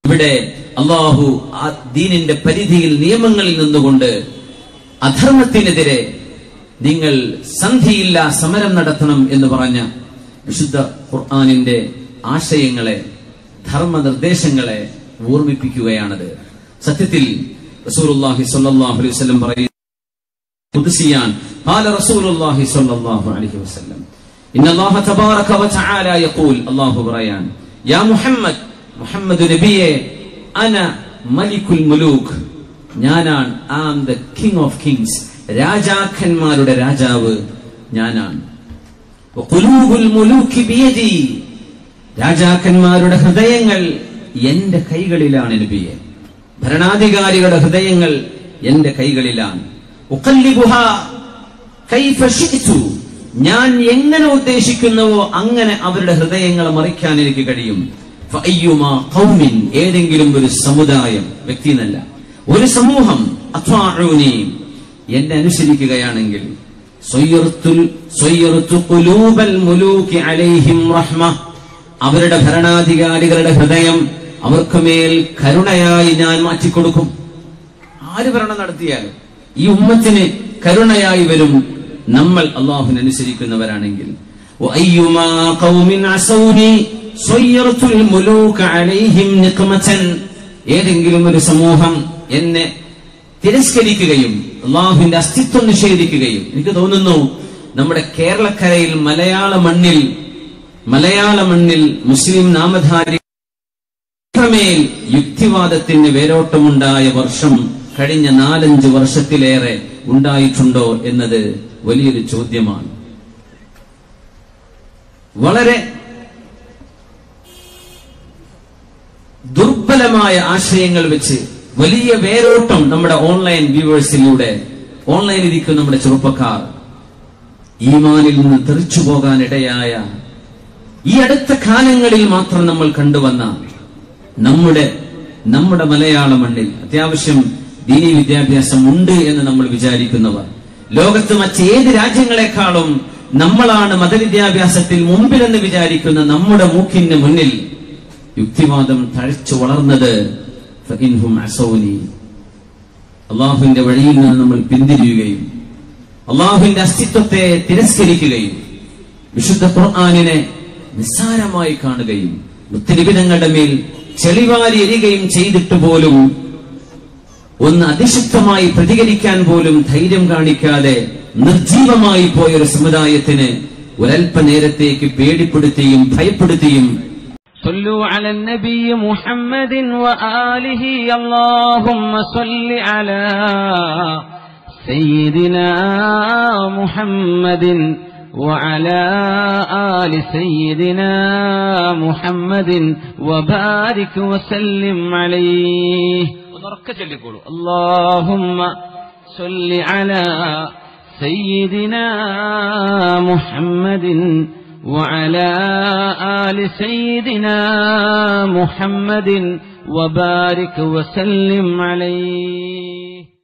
ഇവിടെ അള്ളാഹു ആ ദീനിന്റെ പരിധിയിൽ നിയമങ്ങളിൽ നിന്നുകൊണ്ട് അധർമ്മത്തിനെതിരെ നിങ്ങൾ സന്ധിയില്ല സമരം നടത്തണം എന്ന് പറഞ്ഞ വിശുദ്ധ ഖുർആാനിന്റെ ആശയങ്ങളെ ധർമ്മനിർദ്ദേശങ്ങളെ ഓർമ്മിപ്പിക്കുകയാണത് സത്യത്തിൽ റസൂലുള്ളാഹി സ്വല്ലല്ലാഹു അലൈഹി വസല്ലം പറയുന്നു قدسيان قال رسول الله صلى الله عليه وسلم إن الله تبارك وتعالى يقول الله بريان يا محمد محمد نبيه أنا ملك الملوك ഞാനാണ് I am the king of kings രാജാക്കന്മാരുടെ രാജാവ് ഞാനാണ് വഖുലൂബുൽ മുലൂക്കി ബിയദി. രാജാക്കന്മാരുടെ ഹൃദയങ്ങൾ എന്റെ കൈകളിലാണ് നബിയെ ഭരണാധികാരികളുടെ ഹൃദയങ്ങൾ എന്റെ കൈകളിലാണ് ഉഖല്ലിബുഹാ കൈഫ ശിഅ്തു. ഞാൻ എങ്ങനെ ഉദ്ദേശിക്കുന്നുവോ അങ്ങനെ അവരുടെ ഹൃദയങ്ങളെ മറിക്കാൻ എനിക്ക് കഴിയും ഫഅയ്യുമാ ഖൗമിൻ ഏതെങ്കിലും ഒരു സമുദായം വ്യക്തി എന്നല്ല ഒരു സമൂഹം അത്വാഊനി എന്നെ അനുസരിക്കുകയാണെങ്കിൽ സ്വയ്യർത്തുൽ സ്വയ്യർതു ഖുലൂബൽ മുലൂകി അലൈഹിം റഹ്മ അവരുടെ ഭരണാധികാരികളുടെ ഹൃദയം അവർക്ക് മേൽ കരുണയായി ഞാൻ മാറ്റിക്കൊടുക്കും ആര് ഭരണം നടത്തിയാലും ഈ ഉമ്മത്തിന് കരുണയായി വരും നമ്മൾ അള്ളാഹുവിനെ അനുസരിക്കുന്നവരാണെങ്കിൽ وأيما قوم عصوني صيرت الملوك عليهم نقمة ഏതെങ്കിലും ഒരു സമൂഹം എന്നെ തിരസ്കരിക്കുകയും അള്ളാഹുവിന്റെ അസ്തിത്വം നിഷേധിക്കുകയും എനിക്ക് തോന്നുന്നു നമ്മുടെ കേരളക്കരയിൽ മലയാള മണ്ണിൽ മലയാള മണ്ണിൽ മുസ്ലിം നാമധാരി അത്രമേൽ യുക്തിവാദത്തിന് വേരോട്ടമുണ്ടായ വർഷം കഴിഞ്ഞ നാലഞ്ച് വർഷത്തിലേറെ ഉണ്ടായിട്ടുണ്ടോ എന്നത് വലിയൊരു ചോദ്യമാണ് വളരെ ദുർബലമായ ആശയങ്ങൾ വെച്ച് വലിയ വേരോട്ടം നമ്മുടെ ഓൺലൈൻ വ്യൂവേഴ്സിലൂടെ ഓൺലൈനിൽ ഇരിക്കുന്ന നമ്മുടെ ചെറുപ്പക്കാർ ഈമാനിൽ നിന്ന് തെറിച്ചു പോകാൻ ഇടയായ ഈ അടുത്ത കാലങ്ങളിൽ മാത്രം നമ്മൾ കണ്ടുവന്ന നമ്മുടെ നമ്മുടെ മലയാള മണ്ണിൽ അത്യാവശ്യം ദീനി വിദ്യാഭ്യാസം ഉണ്ട് എന്ന് നമ്മൾ വിചാരിക്കുന്നവർ ലോകത്ത് മറ്റേത് രാജ്യങ്ങളെക്കാളും നമ്മളാണ് മതവിദ്യാഭ്യാസത്തിൽ മുമ്പിലെന്ന് വിചാരിക്കുന്ന നമ്മുടെ മൂക്കിന് മുന്നിൽ യുക്തിവാദം തഴച്ചു വളർന്നത് ഫഇൻഹും അസൗനി അള്ളാഹുവിന്റെ വഴിയിൽ നിന്ന് നമ്മൾ പിന്തിരിയുകയും അള്ളാഹുവിന്റെ അസ്തിത്വത്തെ തിരസ്കരിക്കുകയും വിശുദ്ധ ഖുർആാനിനെ നിസ്സാരമായി കാണുകയും മുത്തരിബിതങ്ങളുടെ മേൽ ചെളിവാരി എരികയും ചെയ്തിട്ട് പോലും ഒന്ന് അതിശക്തമായി പ്രതികരിക്കാൻ പോലും ധൈര്യം കാണിക്കാതെ നിർജീവമായി പോയ ഒരു സമുദായത്തിന് ഒരൽപ്പനേരത്തേക്ക് പേടിപ്പെടുത്തിയും ഭയപ്പെടുത്തിയും صلوا على النبي محمد وآله اللهم صل على سيدنا محمد وعلى آل سيدنا محمد وبارك وسلم عليه اللهم صل على سيدنا محمد وعلى آل سيدنا محمد وبارك وسلم عليه